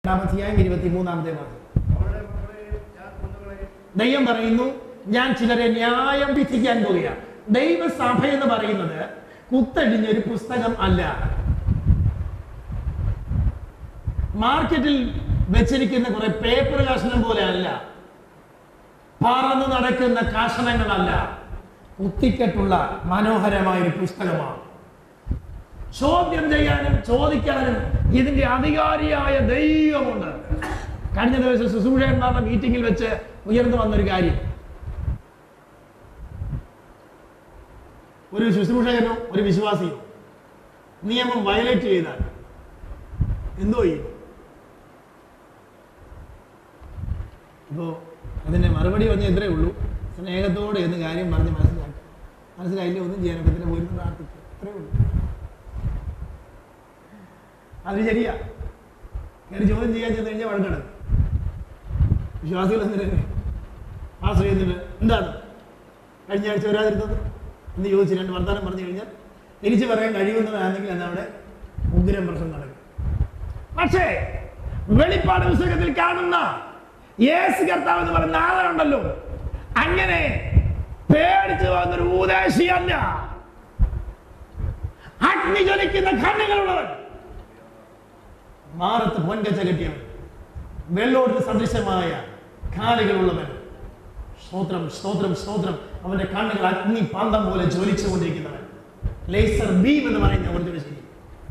അധ്യായം ഇരുപത്തിമൂന്നാമത്തെ വാക്യം അവരുടെ മക്കളെ ഞാൻ കൊന്നുകളയും ദൈവം പറയുന്നു ഞാൻ ചിലരെ ന്യായം വിധിക്കാൻ പോവുകയാണ് ദൈവസഭ എന്ന് പറയുന്നത് കുത്തഴിഞ്ഞൊരു പുസ്തകം അല്ല മാർക്കറ്റിൽ വെച്ചിരിക്കുന്ന കുറെ പേപ്പർ കഷണം പോലെ അല്ല പറന്ന് നടക്കുന്ന കഷണങ്ങളല്ല കുത്തിക്കെട്ടുള്ള മനോഹരമായ ഒരു പുസ്തകമാണ് ചോദ്യം ചെയ്യാനും ചോദിക്കാനും ഇതിന്റെ അധികാരിയായ ദൈവമുണ്ട് കഴിഞ്ഞ ദിവസം ശുശ്രൂഷകന്മാരുടെ മീറ്റിംഗിൽ വെച്ച് ഉയർന്നു വന്നൊരു കാര്യം ഒരു ശുശ്രൂഷകനോ ഒരു വിശ്വാസിയോ നിയമം വയലേറ്റ് ചെയ്താൽ എന്തോ ചെയ്യും അപ്പോ അതിന്റെ മറുപടി പറഞ്ഞ ഇത്രേ ഉള്ളൂ സ്നേഹത്തോടെ എന്ന് കാര്യം പറഞ്ഞ് മനസ്സിലാക്കി മനസ്സിലായില്ല ഒന്നും ചെയ്യാൻ പറ്റില്ല പോയിരുന്നു പ്രാർത്ഥിക്കുക അത്രേ ഉള്ളൂ അത് ശരിയാ കയറി ചോദ്യം ചെയ്യാൻ ചെന്ന് കഴിഞ്ഞാൽ വഴക്കാണ് വിശ്വാസികൾ എന്തിനാണ് ആശ്രയിച്ചിട്ട് എന്താണ് കഴിഞ്ഞ ആഴ്ച വരാതിരുന്നത് എന്ന് ചോദിച്ച് രണ്ട് വർത്തമാനം പറഞ്ഞു കഴിഞ്ഞാൽ തിരിച്ചു പറയാൻ കഴിയുന്നതാണെങ്കിൽ അന്ന് അവിടെ ഉഗ്രം പ്രശ്നം നടക്കും പക്ഷേ വെളിപ്പാട് പുസ്തകത്തിൽ കാണുന്ന യേസ് കർത്താവ് എന്ന് പറയുന്ന ആളുണ്ടല്ലോ അങ്ങനെ പേടിച്ചു വന്നൊരു ഊദേശിയല്ല അഗ്നി ജ്വലിക്കുന്ന കണ്ണുകളുള്ളവൻ മാറത്ത് പൊൻകച്ച കെട്ടിയവൻ വെള്ളോടിന് സദൃശമായ കാലുകളുള്ളവൻ സ്തോത്രം സ്തോത്രം സ്തോത്രം അവന്റെ കണ്ണുകൾ അഗ്നി പാന്തം പോലെ ജ്വലിച്ചുകൊണ്ടിരിക്കുന്നവൻ ലേസർ ബീം എന്ന് പറയുന്ന ഒരു ശരി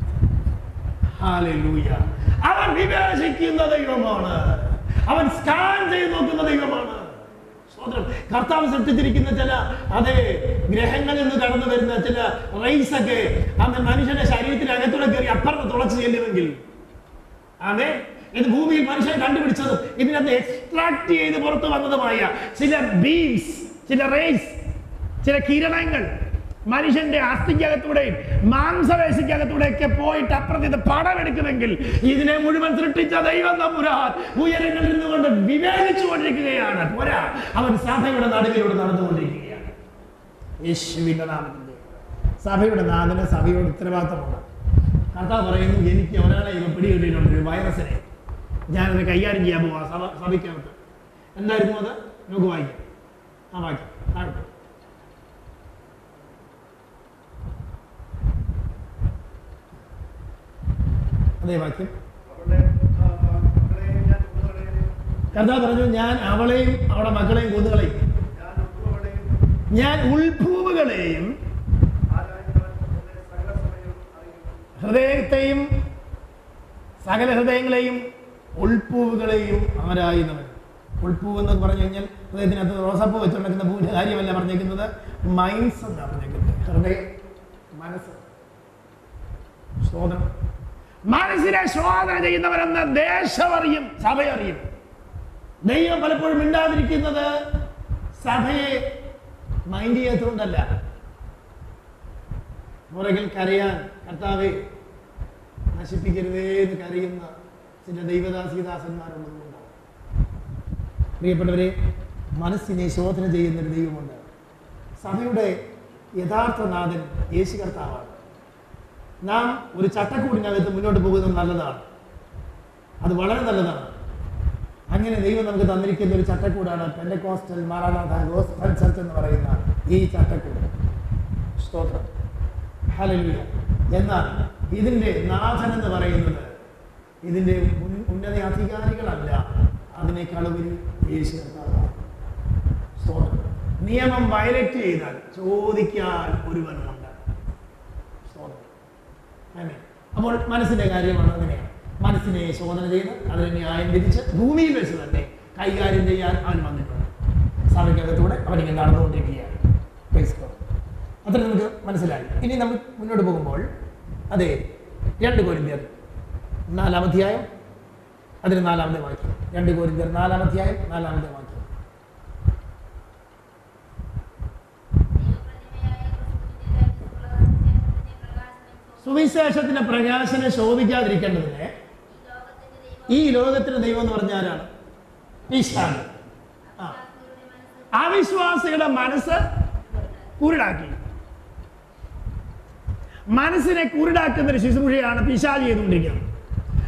ഹാലൂയ അവൻ വിവേചിക്കുന്ന ദൈവമാണ് അവൻ സ്കാൻ ചെയ്ത് നോക്കുന്ന ദൈവമാണ് സ്തോത്രം കർത്താവ് സൃഷ്ടിച്ചിരിക്കുന്ന ചില അതേ ഗ്രഹങ്ങളിൽ നിന്ന് കടന്നു വരുന്ന ചില റൈസ് ഒക്കെ അന്ന് മനുഷ്യന്റെ ശരീരത്തിന് അകത്തൂടെ കയറി അപ്പുറത്ത് തുളച്ചു ചെല്ലുമെങ്കിൽ അതെ ഇത് ഭൂമിയിൽ മനുഷ്യൻ കണ്ടുപിടിച്ചതും ഇതിനകത്ത് എക്സ്ട്രാക്ട് ചെയ്ത് പുറത്തു വന്നതുമായ ചില ബീംസ് ചില റേസ് ചില കിരണങ്ങൾ മനുഷ്യന്റെ അസ്ഥിക്കകത്തൂടെയും മാംസപേശിക്കകത്തൂടെയൊക്കെ പോയിട്ട് അപ്പുറത്ത് ഇത് പടമെടുക്കുമെങ്കിൽ ഇതിനെ മുഴുവൻ സൃഷ്ടിച്ച ദൈവം തമ്പുരാൻ ഉയരങ്ങളിൽ നിന്നുകൊണ്ട് വിവേചിച്ചു കൊണ്ടിരിക്കുകയാണ് പോരാ അവൻ സഭയുടെ നടുവിലൂടെ നടന്നുകൊണ്ടിരിക്കുകയാണ് യേശുവിന്റെ നാമത്തിന്റെ സഭയുടെ നാഥന് സഭയോട് ഉത്തരവാദിത്തമുണ്ട് കർത്താവ് പറയുന്നു എനിക്ക് ഒരാളെ ഇവ പിടികിട്ടിയിട്ടുണ്ട് ഒരു വൈറസിനെ ഞാനത് കൈകാര്യം ചെയ്യാൻ പോവാ സഭ സഭയ്ക്കകത്ത് എന്തായിരുന്നു അത് നമുക്ക് വായിക്കാം ആ വായിക്കാം താഴോട്ട് അതേ വാക്യം അവരുടെ ആ, മക്കളെ ഞാൻ കൊന്നുകളയും കർത്താവ് പറഞ്ഞു ഞാൻ അവളെയും അവളുടെ മക്കളെയും കൊന്നുകളെയും ഞാൻ ഉൾപ്പുകളെയും ഞാൻ ഉൾഭൂവുകളെയും ആരായുന്നവൻ എന്നെ സകല സമയവും അറിയുന്നു ഹൃദയത്തെയും സകല ഹൃദയങ്ങളെയും ഉൾപ്പൂവുകളെയും ആരായുന്നവൻ ഉൾപ്പൂവ് എന്ന് പറഞ്ഞു കഴിഞ്ഞാൽ ഹൃദയത്തിനകത്ത് റോസാപ്പൂ വെച്ചുണ്ടാക്കുന്ന പൂവിന്റെ കാര്യമല്ല പറഞ്ഞേക്കുന്നത് മൈൻസ് എന്നാണ് പറഞ്ഞേക്കുന്നത് ഹൃദയം മനസ്സ് ശോധന മനസ്സിനെ ശോധന ചെയ്യുന്നവരെന്ന് ദേശം അറിയും സഭ അറിയും ദൈവം പലപ്പോഴും മിണ്ടാതിരിക്കുന്നത് സഭയെ മൈൻഡ് ചെയ്യാത്തതുകൊണ്ടല്ല പുറകിൽ കരയാൻ കർത്താവെ നശിപ്പിക്കരുതേ എന്ന് കരയുന്ന ചില ദൈവദാസിദാസന്മാരുള്ളതുകൊണ്ടാണ് പ്രിയപ്പെട്ടവരെ മനസ്സിനെ ശോധന ചെയ്യുന്ന ഒരു ദൈവമുണ്ട് സഭയുടെ യഥാർത്ഥ നാഥൻ യേശു കർത്താവാണ് നാം ഒരു ചട്ടക്കൂടിനകത്ത് മുന്നോട്ട് പോകുന്നത് നല്ലതാണ് അത് വളരെ നല്ലതാണ് അങ്ങനെ ദൈവം നമുക്ക് തന്നിരിക്കുന്ന ഒരു ചട്ടക്കൂടാണ് പെൻഡക്കോസ്റ്റൽ മാറാനാഥ ഗോസ്ബൽ ചർച്ച് എന്ന് പറയുന്ന ഈ ചട്ടക്കൂട് സ്തോത്രം ഹല്ലേലൂയ എന്നാൽ ഇതിന്റെ നാഥൻ എന്ന് പറയുന്നത് ഇതിന്റെ ഉൻ- ഉന്നത അധികാരികളല്ല അതിനേക്കാൾ ഉപരി യേശു കർത്താവാണ്. സ്തോത്രം നിയമം വയലറ്റ് ചെയ്താൽ ചോദിക്കാൻ ഒരുവനുണ്ട് സ്തോത്രം ആമേൻ. അപ്പോൾ മനസ്സിന്റെ കാര്യമാണ് അങ്ങനെയാണ് മനസ്സിനെ ശോധന ചെയ്ത് അതിനെ ന്യായം വിധിച്ച് ഭൂമിയിൽ വെച്ച് തന്നെ കൈകാര്യം ചെയ്യാൻ അവൻ വന്നിട്ടുണ്ട് സഭയ്ക്കകത്തൂടെ അവനിങ്ങനെ നടന്നുകൊണ്ടിരിക്കുകയാണ് Praise God. അത്ര നമുക്ക് മനസ്സിലായി ഇനി നമ്മൾ മുന്നോട്ട് പോകുമ്പോൾ അതെ രണ്ട് കോരിന്ത്യർ നാലാം അധ്യായം അതിന് നാലാമത്തെ വാക്യം രണ്ട് കോരിന്ത്യർ നാലാം അധ്യായം നാലാമത്തെ വാക്യം സുവിശേഷത്തിന്റെ പ്രകാശനം ശോഭിക്കാതിരിക്കേണ്ടതിന് ഈ ലോകത്തിന്റെ ദൈവം എന്ന് പറഞ്ഞ ആരാണ് ഈശാണ് ആ അവിശ്വാസികളുടെ മനസ്സ് കുരുടാക്കി മനസ്സിനെ കുരുടാക്കുന്ന ഒരു ശുശ്രൂഷയാണ് പിശാച് ചെയ്തുകൊണ്ടിരിക്കുന്നത്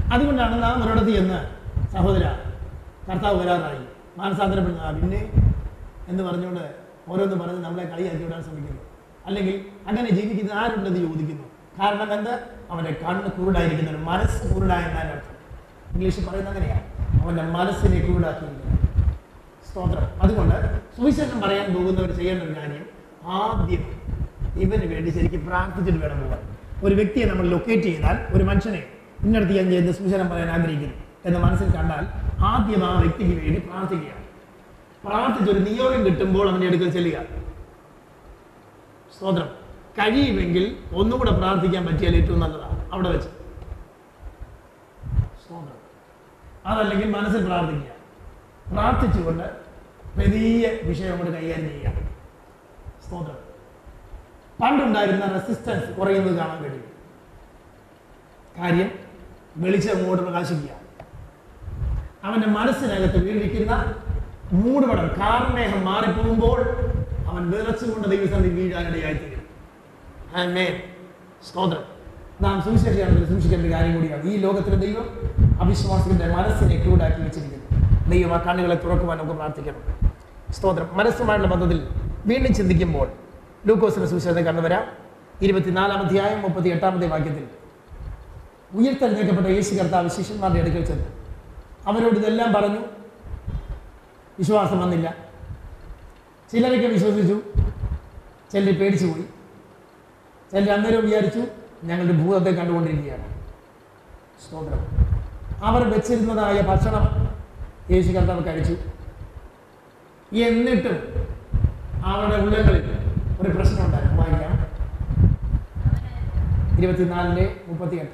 അതുകൊണ്ടാണ് നാം ഒരിടത്ത് ചെന്ന് സഹോദര കർത്താവ് വരാറായി മാനസാന്തരപ്പെടുന്ന ആ പിന്നെ എന്ന് പറഞ്ഞുകൊണ്ട് ഓരോന്ന് പറഞ്ഞ് നമ്മളെ കളിയാക്കി വിടാൻ ശ്രമിക്കുന്നു അല്ലെങ്കിൽ അങ്ങനെ ജീവിക്കുന്ന ആരുണ്ടെന്ന് ചോദിക്കുന്നു കാരണം എന്ത് അവൻ്റെ കണ്ണ് കുരുടായിരിക്കുന്നവൻ മനസ്സ് കുരുടായ എന്നാണ് അർത്ഥം ഇംഗ്ലീഷിൽ പറയുന്നത് അങ്ങനെയാണ് അവൻ്റെ മനസ്സിനെ കുരുടാക്കിയിരിക്കുന്നു സ്തോത്രം അതുകൊണ്ട് സുവിശേഷം പറയാൻ പോകുന്നവർ ചെയ്യേണ്ട ഒരു കാര്യം ആദ്യം ഇവന് വേണ്ടി ശരിക്കും പ്രാർത്ഥിച്ചിട്ട് വേണം പോകാൻ ഒരു വ്യക്തിയെ നമ്മൾ ലൊക്കേറ്റ് ചെയ്താൽ ഒരു മനുഷ്യനെ ഇന്നടത്ത് ഞാൻ ചെയ്ത് സുവിശേഷം പറയാൻ ആഗ്രഹിക്കുന്നു എന്ന് മനസ്സിൽ കണ്ടാൽ ആദ്യം ആ വ്യക്തിക്ക് വേണ്ടി പ്രാർത്ഥിക്കുക പ്രാർത്ഥിച്ചൊരു നിയോഗം കിട്ടുമ്പോൾ അവൻ്റെ അടുക്കൽ ചെല്ലുക സ്തോത്രം കഴിയുമെങ്കിൽ ഒന്നുകൂടെ പ്രാർത്ഥിക്കാൻ പറ്റിയാൽ ഏറ്റവും നല്ലതാണ് അവിടെ വെച്ച് സ്തോത്രം അതല്ലെങ്കിൽ മനസ്സിൽ പ്രാർത്ഥിക്കുക പ്രാർത്ഥിച്ചുകൊണ്ട് വലിയ വിഷയം കൊണ്ട് കൈകാര്യം ചെയ്യുക സ്തോത്രം പണ്ടുണ്ടായിരുന്ന റെസിസ്റ്റൻസ് കുറയുന്നത് കാണാൻ കഴിയും കാര്യം വെളിച്ചം അങ്ങോട്ട് പ്രകാശിക്കുക അവന്റെ മനസ്സിനകത്ത് വീഴിക്കുന്ന മൂടുപടം കാർമേഹം മാറിപ്പോകുമ്പോൾ അവൻ വിറച്ചുകൊണ്ട് ദൈവസന്ധി വീഴാനിടയായിത്തീരും ആമേൻ സ്തോത്രം നാം സുവിശേഷയാണെങ്കിൽ സൂക്ഷിക്കേണ്ട ഒരു കാര്യം കൂടിയാണ് ഈ ലോകത്തിലെ ദൈവം അവിശ്വാസികളുടെ മനസ്സിനെ ക്രൂഡാക്കി വെച്ചിരിക്കുന്നു ദൈവം ആ കണ്ണുകളെ തുറക്കുവാൻ നമുക്ക് പ്രാർത്ഥിക്കണം സ്തോത്രം മനസ്സുമായിട്ടുള്ള ബന്ധത്തിൽ വീണ്ടും ചിന്തിക്കുമ്പോൾ ലൂക്കോസിന്റെ സുവിശേഷം കടന്നു വരാം ഇരുപത്തിനാലാം അധ്യായം മുപ്പത്തി എട്ടാമത്തെ വാക്യത്തിൽ ഉയർത്തെഴുന്നേൽക്കപ്പെട്ട യേശു കർത്താവ് ശിഷ്യന്മാരുടെ അടുക്കൽ ചെന്നു അവരോട് ഇതെല്ലാം പറഞ്ഞു വിശ്വാസം വന്നില്ല ചിലരൊക്കെ വിശ്വസിച്ചു ചിലർ പേടിച്ചു പോയി ചിലർ അന്നേരം വിചാരിച്ചു ഞങ്ങളുടെ ഭൂതത്തെ കണ്ടുകൊണ്ടിരിക്കുകയാണ് സ്തോത്രം അവർ വെച്ചിരുന്നതായ ഭക്ഷണം യേശു കർത്താവ് കഴിച്ചു എന്നിട്ടും അവരുടെ ഉള്ളങ്ങളിൽ ഒരു പ്രശ്നം ഉണ്ടായിരുന്നു വായിക്കാം ഇരുപത്തിനാലിൻ്റെ മുപ്പത്തിയെട്ട്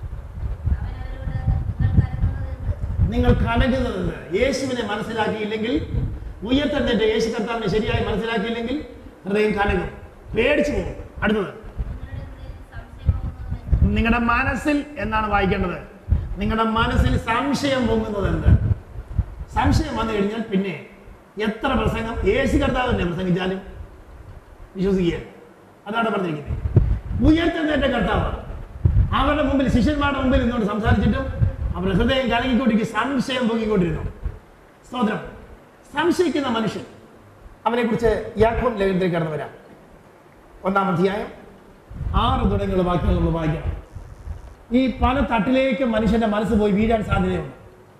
നിങ്ങൾ കലകുന്നതെന്ന് യേശുവിനെ മനസ്സിലാക്കിയില്ലെങ്കിൽ ഉയർത്തെഴുന്നേറ്റ യേശു കർത്താവിനെ ശരിയായി മനസ്സിലാക്കിയില്ലെങ്കിൽ ഹൃദയം കലകും പേടിച്ചു പോകും അടുത്തത് നിങ്ങളുടെ മനസ്സിൽ എന്നാണ് വായിക്കേണ്ടത് നിങ്ങളുടെ മനസ്സിൽ സംശയം പൊങ്ങുന്നത് എന്ത് സംശയം വന്നു കഴിഞ്ഞാൽ പിന്നെ എത്ര പ്രസംഗം യേശു കർത്താവ് തന്നെ പ്രസംഗിച്ചാലും വിശ്വസിക്കുക അതാണ് പറഞ്ഞിരിക്കുന്നത് ഉയർത്തെഴുന്നേറ്റ കർത്താവ് അവരുടെ മുമ്പിൽ ശിഷ്യന്മാരുടെ മുമ്പിൽ നിന്നുകൊണ്ട് സംസാരിച്ചിട്ടും അവരുടെ ഹൃദയം കലങ്ങിക്കൊണ്ടിരിക്കും സംശയം പൊങ്ങിക്കൊണ്ടിരുന്നു സ്തോത്രം സംശയിക്കുന്ന മനുഷ്യൻ അവനെക്കുറിച്ച് യാക്കോൻ ലേഖനത്തിൽ കടന്നു വരാം ഒന്നാം അധ്യായം ആറ് തുടങ്ങിയുള്ള വാക്യങ്ങൾ നമ്മൾ വായിക്കണം ഈ പല തട്ടിലേക്ക് മനുഷ്യന്റെ മനസ്സ് പോയി വീഴാൻ സാധ്യതയുണ്ട്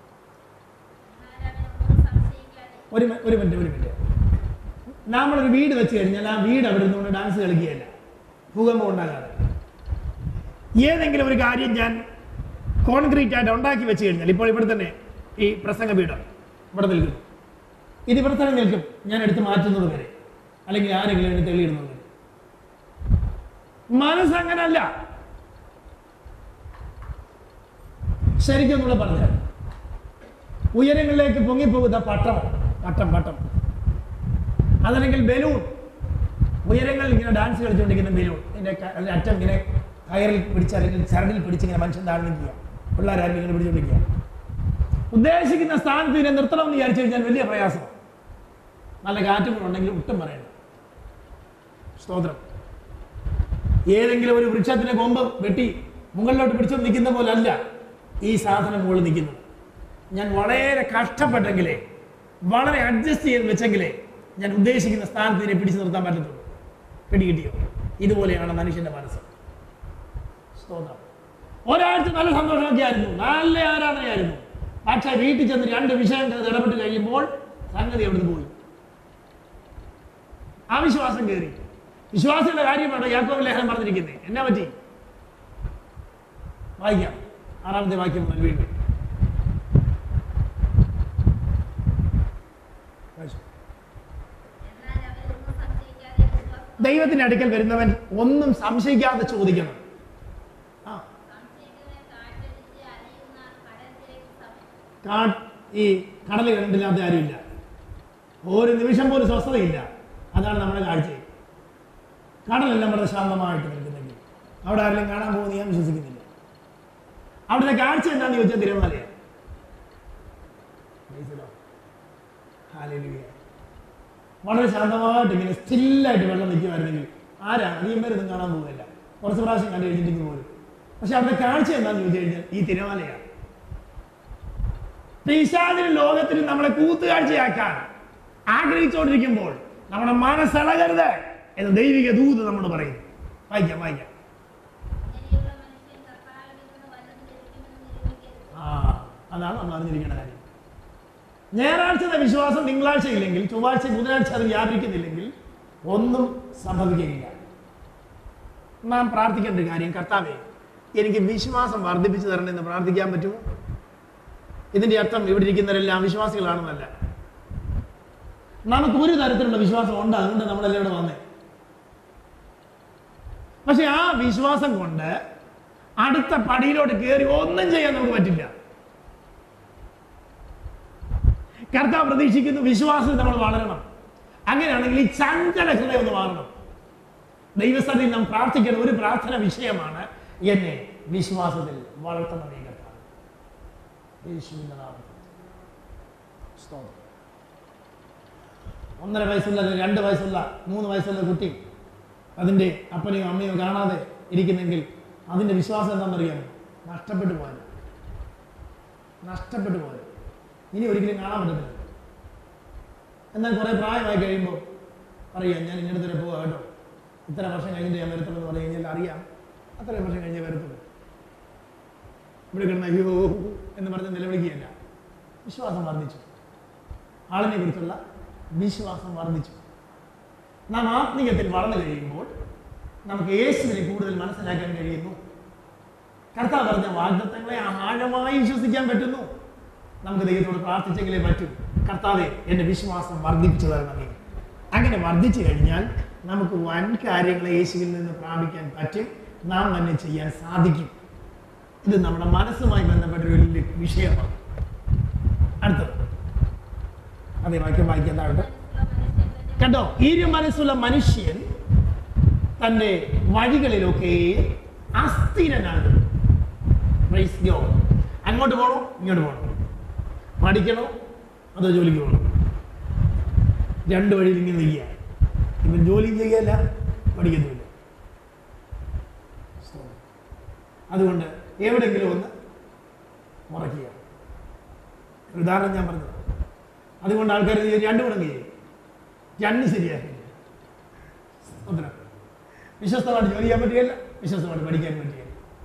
ഒരു മി- ഒരു മിനിറ്റ് ഒരു മിനിറ്റ് നമ്മളൊരു വീട് വെച്ച് കഴിഞ്ഞാൽ ആ വീട് അവിടെ നിന്നുകൊണ്ട് ഡാൻസ് കളിക്കുകയല്ല ഭൂകമ്പം ഉണ്ടാകാതെ ഏതെങ്കിലും ഒരു കാര്യം ഞാൻ കോൺക്രീറ്റ് ആയിട്ട് ഉണ്ടാക്കി വെച്ച് കഴിഞ്ഞാൽ ഇപ്പോൾ ഇവിടെ തന്നെ ഈ പ്രസംഗ പീഠം ഇവിടെ നിൽക്കുന്നു ഇത് ഇവിടെ തന്നെ നിൽക്കും ഞാൻ എടുത്ത് മാറ്റുന്നത് വരെ അല്ലെങ്കിൽ ആരെങ്കിലും എടുത്ത് തെളിയിടുന്നത് വരെ മനസ്സങ്ങനല്ല ശരിക്കും ഒന്നുകൂടെ പറഞ്ഞാൽ ഉയരങ്ങളിലേക്ക് പൊങ്ങിപ്പോകുന്ന പട്ടം പട്ടം പട്ടം അതല്ലെങ്കിൽ ബലൂൺ ഉയരങ്ങളിൽ ഇങ്ങനെ ഡാൻസ് കളിച്ചുകൊണ്ടിരിക്കുന്ന ബലൂൺ ഇതിന്റെ ക- അതിന്റെ അറ്റം ഇങ്ങനെ കയറിൽ പിടിച്ച് അല്ലെങ്കിൽ ചരടിൽ പിടിച്ച് ഇങ്ങനെ മനുഷ്യൻ താഴ്ന്നിരിക്കുക പിള്ളേരാരും ഇങ്ങനെ പിടിച്ചുകൊണ്ടിരിക്കുക ഉദ്ദേശിക്കുന്ന സ്ഥാനത്ത് ഇതിനെ നിർത്തണം എന്ന് വിചാരിച്ചു കഴിഞ്ഞാൽ വലിയ പ്രയാസമാണ് നല്ല കാറ്റും കൂടെ ഉണ്ടെങ്കിൽ ഒട്ടും പറയണ്ട സ്തോത്രം ഏതെങ്കിലും ഒരു വൃക്ഷത്തിന്റെ കൊമ്പ് വെട്ടി മുകളിലോട്ട് പിടിച്ചു നിൽക്കുന്ന പോലെ അല്ല ഈ സാധനം മുകളിൽ നിൽക്കുന്നത് ഞാൻ വളരെ കഷ്ടപ്പെട്ടെങ്കിലേ വളരെ അഡ്ജസ്റ്റ് ചെയ്ത് വെച്ചെങ്കിലേ ഞാൻ ഉദ്ദേശിക്കുന്ന സ്ഥാനത്ത് ഇതിനെ പിടിച്ചു നിർത്താൻ പറ്റത്തുള്ളൂ പിടി കിട്ടിയോ ഇതുപോലെയാണ് മനുഷ്യന്റെ മനസ്സ് സ്തോത്രം ഒരാഴ്ച നല്ല സന്തോഷമൊക്കെ ആയിരുന്നു നല്ല ആരാധനയായിരുന്നു പക്ഷേ വീട്ടിൽ ചെന്ന് രണ്ട് വിഷയങ്ങൾ ഇടപെട്ട് കഴിയുമ്പോൾ സംഗതി അവിടുന്ന് പോയി അവിശ്വാസം കയറി വിശ്വാസികളുടെ കാര്യമാണ് യാക്കോബ് ലേഖനം പറഞ്ഞിരിക്കുന്നത് എന്നാ പറ്റി വായിക്കാം ആറാമത്തെ വാക്യം മുതൽ വീണ്ടും വായിച്ചോ. ദൈവത്തിന്റെ അടുക്കൽ വരുന്നവൻ ഒന്നും സംശയിക്കാതെ ചോദിക്കണം ആ കാ ഈ കടൽ കണ്ടില്ലാത്ത ആരുമില്ല ഒരു നിമിഷം പോലും സ്വസ്ഥതയില്ല അതാണ് നമ്മുടെ കാഴ്ച കടലെല്ലാം വളരെ ശാന്തമായിട്ട് നിൽക്കുന്നെങ്കിൽ അവിടെ ആരെങ്കിലും കാണാൻ പോകുന്ന ഞാൻ വിശ്വസിക്കുന്നില്ല അവിടുത്തെ കാഴ്ച എന്താണെന്ന് ചോദിച്ചാൽ തിരുവനന്തപുരം വളരെ ശാന്തമായിട്ട് ഇങ്ങനെ സ്റ്റില്ലായിട്ട് വെള്ളം നിൽക്കുമായിരുന്നെങ്കിൽ ആരാ അധികം പേരൊന്നും കാണാൻ പോകില്ല കുറച്ച് പ്രാവശ്യം കണ്ടു കഴിഞ്ഞിട്ടുണ്ടെങ്കിൽ പോലും പക്ഷെ അവിടുത്തെ കാഴ്ച എന്താണെന്ന് ചോദിച്ചു കഴിഞ്ഞാൽ ഈ തിരുമാലയാണ് പിശാചിനും ലോകത്തിനും നമ്മളെ കൂത്തുകാഴ്ചയാക്കാൻ ആഗ്രഹിച്ചുകൊണ്ടിരിക്കുമ്പോൾ നമ്മുടെ മനസ്സിളകരുത് എന്ന് ദൈവിക ദൂത് നമ്മൾ പറയുന്നു വായിക്കാം വായിക്കാം അങ്ങനെയുള്ള മനുഷ്യൻ കർത്താവിൽ നിന്ന് വല്ലതും ലഭിക്കുമെന്ന് നിരൂപിക്കരുത്. ആ അതാണ് നമ്മൾ അറിഞ്ഞിരിക്കേണ്ട കാര്യം ഞായറാഴ്ചത്തെ വിശ്വാസം തിങ്കളാഴ്ച ഇല്ലെങ്കിൽ ചൊവ്വാഴ്ച ബുധനാഴ്ച അത് വ്യാപരിക്കുന്നില്ലെങ്കിൽ ഒന്നും സംഭവിക്കുകയില്ല നാം പ്രാർത്ഥിക്കേണ്ട ഒരു കാര്യം കർത്താവേ എനിക്ക് വിശ്വാസം വർദ്ധിപ്പിച്ചു തരണമെന്ന് പ്രാർത്ഥിക്കാൻ പറ്റുമോ ഇതിന്റെ അർത്ഥം ഇവിടെ ഇരിക്കുന്നവരെല്ലാം വിശ്വാസികളാണെന്നല്ല നമുക്ക് ഒരു തരത്തിലുള്ള വിശ്വാസം ഉണ്ട് അതുകൊണ്ട് നമ്മളെല്ലാം ഇവിടെ വന്നേ പക്ഷെ ആ വിശ്വാസം കൊണ്ട് അടുത്ത പടിയിലോട്ട് കയറി ഒന്നും ചെയ്യാൻ നമുക്ക് പറ്റില്ല കർത്താവ് പ്രതീക്ഷിക്കുന്നു വിശ്വാസത്തിൽ നമ്മൾ വളരണം അങ്ങനെയാണെങ്കിൽ ഈ ചഞ്ചല ഹൃദയം ഒന്ന് മാറണം ദൈവസ്ഥയിൽ നാം പ്രാർത്ഥിക്കുന്ന ഒരു പ്രാർത്ഥന വിഷയമാണ് എന്നെ വിശ്വാസത്തിൽ വളർത്തണമേ കർത്താവ് യേശുവിന്റെ നാമത്തിൽ സ്തോത്രം. ഒന്നര വയസ്സുള്ള രണ്ട് വയസ്സുള്ള മൂന്ന് വയസ്സുള്ള കുട്ടി അതിൻ്റെ അപ്പനെയോ അമ്മയോ കാണാതെ ഇരിക്കുന്നെങ്കിൽ അതിൻ്റെ വിശ്വാസം എന്താണെന്നറിയാമോ നഷ്ടപ്പെട്ടു പോയത് നഷ്ടപ്പെട്ടു പോയത് ഇനി ഒരിക്കലും കാണാൻ പറ്റത്തില്ല എന്നാൽ കുറേ പ്രായമായി കഴിയുമ്പോൾ അറിയാം ഞാൻ ഇന്നടത്ത് വരെ പോവാ കേട്ടോ ഇത്ര വർഷം കഴിഞ്ഞിട്ട് ഞാൻ വരത്തുള്ളൂ എന്ന് പറഞ്ഞു കഴിഞ്ഞാൽ അറിയാം അത്രയും വർഷം കഴിഞ്ഞേ വരത്തുള്ളൂ ഇവിടെ കിടന്ന അയ്യോ എന്ന് പറഞ്ഞ് നിലവിളിക്കുകയല്ല വിശ്വാസം വർദ്ധിച്ചു ആളിനെ കുറിച്ചുള്ള വിശ്വാസം വർദ്ധിച്ചു നാം ആത്മീയത്തിൽ വളർന്നു കഴിയുമ്പോൾ നമുക്ക് യേശുവിനെ കൂടുതൽ മനസ്സിലാക്കാൻ കഴിയുന്നു കർത്താവ് പറഞ്ഞ വാഗ്ദത്തങ്ങളെ ആഴമായി വിശ്വസിക്കാൻ പറ്റുന്നു നമുക്ക് ദൈവത്തോട് പ്രാർത്ഥിച്ചെങ്കിലേ പറ്റൂ കർത്താവെ എൻ്റെ വിശ്വാസം വർദ്ധിപ്പിച്ചു തരണമേ അങ്ങനെ വർദ്ധിച്ചു കഴിഞ്ഞാൽ നമുക്ക് വൻ കാര്യങ്ങളെ യേശുവിൽ നിന്ന് പ്രാപിക്കാൻ പറ്റും നാം തന്നെ ചെയ്യാൻ സാധിക്കും ഇത് നമ്മുടെ മനസ്സുമായി ബന്ധപ്പെട്ട ഒരു വലിയ വിഷയമാണ് അടുത്തത് അതെ വാക്യം വായിക്കാൻ താഴെ മനസ്സുള്ള മനുഷ്യൻ തന്റെ കണ്ടോ ഇരു മനസ്സുള്ള മനുഷ്യൻ തന്റെ വഴികളിലൊക്കെ അസ്ഥിരനാണ് Praise God. അങ്ങോട്ട് പോകണോ ഇങ്ങോട്ട് പോകണോ പഠിക്കണോ അതോ ജോലിക്ക് പോകണോ രണ്ട് വഴിയിൽ ഇങ്ങനെ നിൽക്കുക ഇവൻ ജോലിയും ചെയ്യല്ല പഠിക്കത്തുമില്ല അതുകൊണ്ട് എവിടെങ്കിലും ഒന്ന് മുറയ്ക്കുക ഒരു ഉദാഹരണം ഞാൻ പറഞ്ഞത് അതുകൊണ്ട് ആൾക്കാർ രണ്ടു മടങ്ങ് ചെയ്യും രണ്ട് ശരിയാക്കില്ല ഉത്തരം വിശ്വസ്തമായിട്ട് ജോലി ചെയ്യാൻ പറ്റുകയില്ല വിശ്വസ്തമായിട്ട് പഠിക്കാൻ പറ്റുകയില്ല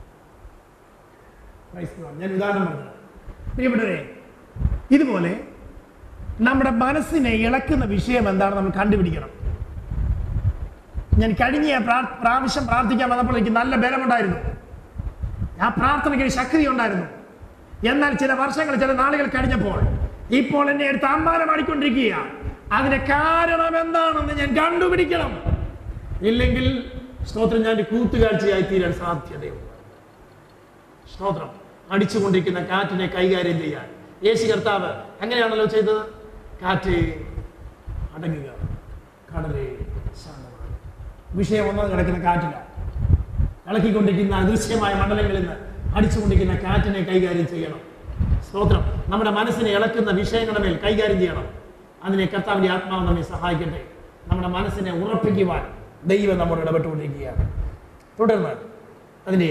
Praise God. ഞാൻ ഉദാഹരണം പറഞ്ഞത് പ്രിയപ്പെട്ടവരെ ഇതുപോലെ നമ്മുടെ മനസ്സിനെ ഇളക്കുന്ന വിഷയം എന്താണ് നമ്മൾ കണ്ടുപിടിക്കണം ഞാൻ കഴിഞ്ഞ പ്രാ- പ്രാവശ്യം പ്രാർത്ഥിക്കാൻ വന്നപ്പോൾ എനിക്ക് നല്ല ബലമുണ്ടായിരുന്നു ആ പ്രാർത്ഥനയ്ക്ക് ഒരു ശക്തി ഉണ്ടായിരുന്നു എന്നാൽ ചില വർഷങ്ങൾ ചില നാളുകൾ കഴിഞ്ഞപ്പോൾ ഇപ്പോൾ എന്നെ എടുത്ത് അമ്മാനമാടിക്കൊണ്ടിരിക്കുക അതിന്റെ കാരണം എന്താണെന്ന് ഞാൻ കണ്ടുപിടിക്കണം ഇല്ലെങ്കിൽ സ്തോത്രം ഞാൻ ഒരു കൂത്തുകാഴ്ചയായി തീരാൻ സാധ്യതയുണ്ട് സ്തോത്രം അടിച്ചുകൊണ്ടിരിക്കുന്ന കാറ്റിനെ കൈകാര്യം ചെയ്യാൻ യേശു കർത്താവ് അങ്ങനെയാണല്ലോ ചെയ്തത് കാറ്റ് അടങ്ങുക കടലേ ശാന്തമാണ് വിഷയം ഒന്നത് കിടക്കുന്ന കാറ്റില്ല ഇളക്കിക്കൊണ്ടിരിക്കുന്ന അദൃശ്യമായ മണ്ഡലങ്ങളിൽ നിന്ന് അടിച്ചുകൊണ്ടിരിക്കുന്ന കാറ്റിനെ കൈകാര്യം ചെയ്യണം സ്തോത്രം നമ്മുടെ മനസ്സിനെ ഇളക്കുന്ന വിഷയങ്ങളുടെ മേൽ കൈകാര്യം ചെയ്യണം അതിനെ കർത്താവിന്റെ ആത്മാവ് നമ്മെ സഹായിക്കട്ടെ നമ്മുടെ മനസ്സിനെ ഉറപ്പിക്കുവാൻ ദൈവം നമ്മോട് ഇടപെട്ടുകൊണ്ടിരിക്കുകയാണ് തുടർന്ന് അതിൻ്റെ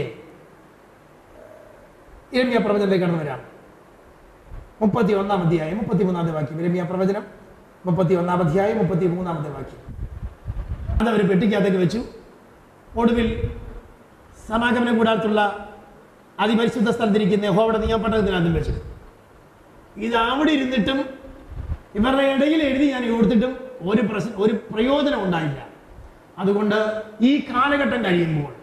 ഇരമ്യ പ്രവചനത്തിലേക്ക് കടന്നു വരാം മുപ്പത്തി ഒന്നാം അധ്യായം മുപ്പത്തി മൂന്നാമത്തെ വാക്യം ഇരമ്യ പ്രവചനം മുപ്പത്തി ഒന്നാം അധ്യായം മുപ്പത്തി മൂന്നാമത്തെ വാക്യം അത് അവർ പെട്ടിക്കകത്തേക്ക് വെച്ചു ഒടുവിൽ സമാഗമന കൂടാത്തുള്ള അതിപരിശുദ്ധ സ്ഥലത്തിരിക്കുന്ന യഹോവയുടെ നിയമപ്പെട്ടതിനകത്തും വെച്ചു ഇത് അവിടെ ഇരുന്നിട്ടും ഇവരുടെ ഇടയിൽ എഴുതി ഞാൻ കൊടുത്തിട്ടും ഒരു പ്രശ്ന ഒരു പ്രയോജനം ഉണ്ടായില്ല അതുകൊണ്ട് ഈ കാലഘട്ടം കഴിയുമ്പോൾ